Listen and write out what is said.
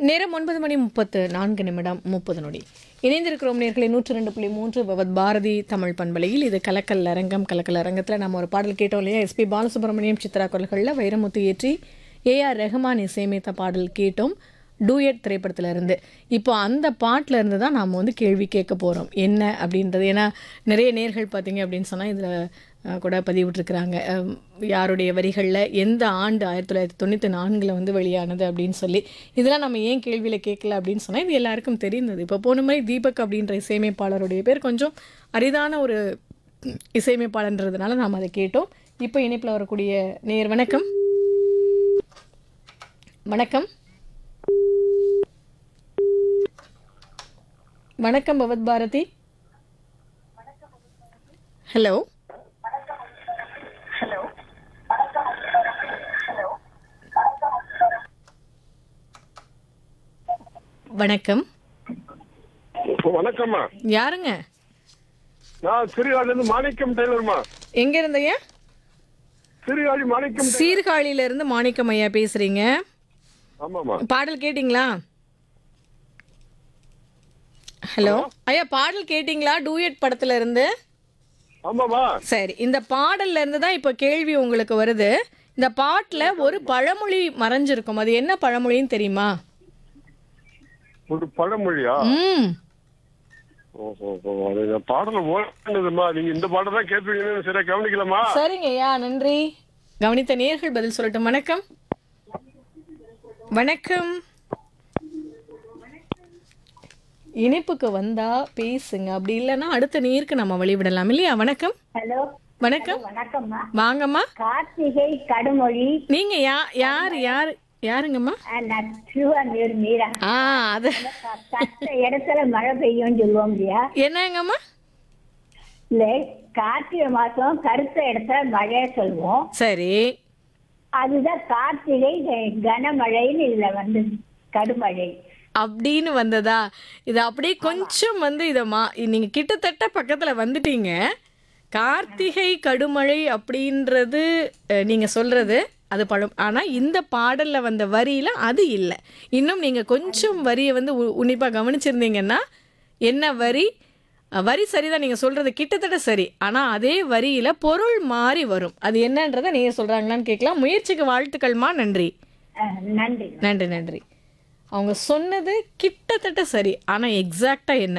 நேரம் ஒன்பது மணி முப்பத்து நான்கு நிமிடம் முப்பது நொடி இணைந்திருக்கிறோம் நேர்களை நூற்றி ரெண்டு புள்ளி மூன்று பவத் பாரதி தமிழ் பண்பலையில் இது கலக்கல் அரங்கம் கலக்கல் அரங்கத்தில் நம்ம ஒரு பாடல் கேட்டோம் இல்லையா எஸ்பி பாலசுப்ரமணியம் சித்ரா குரல்களில் வைரமுத்து ஏற்றி ஏஆர் ரெஹமான் இசையமைத்த பாடல் கேட்டோம் டூயட் திரைப்படத்துல இருந்து இப்போ அந்த பாட்டில் இருந்து தான் நாம் வந்து கேள்வி கேட்க போகிறோம் என்ன அப்படின்றது ஏன்னா நிறைய நேர்கள் பார்த்தீங்க அப்படின்னு சொன்னால் இதில் கூட பதிவிட்டிருக்கிறாங்க அஹ், யாருடைய வரிகளில் எந்த ஆண்டு ஆயிரத்தி தொள்ளாயிரத்தி தொண்ணூற்றி நான்கில் வந்து வெளியானது அப்படின்னு சொல்லி இதெல்லாம் நம்ம ஏன் கேள்வியில் கேட்கல அப்படின்னு சொன்னால் இது எல்லாருக்கும் தெரிந்தது இப்போ போன மாதிரி தீபக் அப்படின்ற இசையமைப்பாளருடைய பேர் கொஞ்சம் அரிதான ஒரு இசையமைப்பாளன்றதுனால நாம் அதை கேட்டோம் இப்போ இணைப்பில் வரக்கூடிய நேர் வணக்கம் வணக்கம் வணக்கம் பவத் பாரதி ஹலோ வணக்கம் வணக்கம்மா யாருங்க நான் சிறுகாலிலிருந்து மாணிக்கம் டெய்லர்மா எங்க இருந்தீங்க சிறுகாலி மாணிக்கம் சீர்காழியில இருந்து மாணிக்கம் ஐயா பேசுறீங்க ஆமாமா பாடல் கேட்டிங்களா ஹலோ ஐயா பாடல் கேட்டிங்களா டூயட் படத்துல இருந்து ஆமாமா சரி இந்த பாடல்ல இருந்து தான் இப்போ கேள்வி உங்களுக்கு வருது இந்த பாட்டுல ஒரு பழமொழி மறைஞ்சிருக்கும் அது என்ன பழமொழின்னு தெரியுமா ஒரு பழமொழியா ம் ஓஹோ ஓஹோ. அது இந்த பாடல ஓடுதுமா நீங்க இந்த பாடல் தான் கேட்பீங்கன்னு சரியா கவனிக்கலாமா சரிங்க ஐயா நன்றி கவனித்த நேர்கள் பதில் சொல்லட்டும் வணக்கம் வணக்கம் இணைப்புக்கு வந்தா பேசுங்க அப்படி இல்லைன்னா அடுத்த நேருக்கு நம்ம வழிவிடலாம் இல்லையா வணக்கம் ஹலோ வணக்கம் வணக்கம்மா வாங்கம்மா கார்த்திகை கடுமொழி நீங்க யா யார் யார் யாருங்கம்மா அஹ், நான் திருவாரூர் மீரா ஆ அது க- கஷ்ட இடத்துல மழை பெய்யும் சொல்லுவோம் இல்லையா என்னங்கம்மா இல்ல கார்த்திகை மாசம் கருத்த இடத்துல மழைய சொல்லுவோம் சரி அதுதான் கார்த்திகை க- கனமழைன்னு இதுல வந்து கடுமழை அப்படின்னு வந்ததா இது அப்படியே கொஞ்சம் வந்து இதை மா நீங்க கிட்டத்தட்ட பக்கத்துல வந்துட்டீங்க கார்த்திகை கடுமழை அப்படின்றது அஹ், நீங்க சொல்றது அது பழம் ஆனா இந்த பாடல்ல வந்த வரியில அது இல்லை இன்னும் நீங்க கொஞ்சம் வரியை வந்து உ- உன்னிப்பா கவனிச்சிருந்தீங்கன்னா என்ன வரி அஹ், வரி சரிதான் நீங்க சொல்றது கிட்டத்தட்ட சரி ஆனா அதே வரியில பொருள் மாறி வரும் அது என்னன்றதை நீங்க சொல்றாங்களான்னு கேட்கலாம் முயற்சிக்கு வாழ்த்துக்கள்மா நன்றி அஹ், நன்றி நன்றி நன்றி அவங்க சொன்னது கிட்டத்தட்ட சரி ஆனால் எக்ஸாக்டாக என்ன